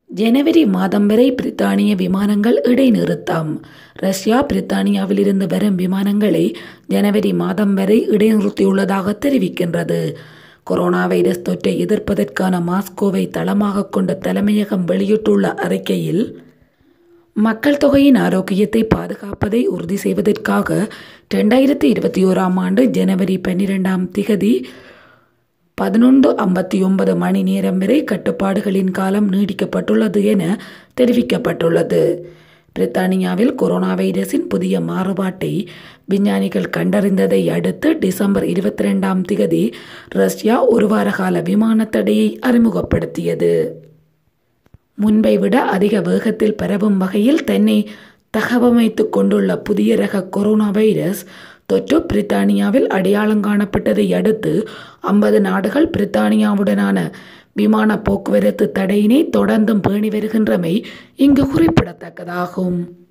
ஜனவரி மாதம் வரை பிரித்தானிய விமானங்கள் இடைநிறுத்தம் ரஷ்யா பிரித்தானியாவிலிருந்து வரும் விமானங்களை ஜனவரி மாதம் வரை இடைநிறுத்தியுள்ளதாக தெரிவிக்கின்றது கொரோனா வைரஸ் தொற்றை எதிர்ப்பதற்கான மாஸ்கோவை தளமாக கொண்ட தலைமையகம் வெளியிட்டுள்ள அறிக்கையில் மக்கள் தொகையின் ஆரோக்கியத்தை பாதுகாப்பதை உறுதி செய்வதற்காக ரெண்டாயிரத்தி இருபத்தி ஓராம் ஆண்டு ஜனவரி பன்னிரெண்டாம் திகதி பதினொன்று ஐம்பத்தி ஒன்பது மணி நேரம் வரை கட்டுப்பாடுகளின் காலம் நீடிக்கப்பட்டுள்ளது என தெரிவிக்கப்பட்டுள்ளது பிரித்தானியாவில் கொரோனா வைரஸின் புதிய மாறுபாட்டை விஞ்ஞானிகள் கண்டறிந்ததை அடுத்து டிசம்பர் இருபத்தி ரெண்டாம் திகதி ரஷ்யா ஒரு வார கால விமான தடையை அறிமுகப்படுத்தியது முன்பை விட அதிக வேகத்தில் பரவும் வகையில் தன்னை தகவமைத்து கொண்டுள்ள புதிய ரக கொரோனா வைரஸ் தொற்று பிரித்தானியாவில் அடையாளம் காணப்பட்டதை அடுத்து ஐம்பது நாடுகள் பிரித்தானியாவுடனான விமான போக்குவரத்து தடையினை தொடர்ந்தும் பேணி வருகின்றமை இங்கு குறிப்பிடத்தக்கதாகும்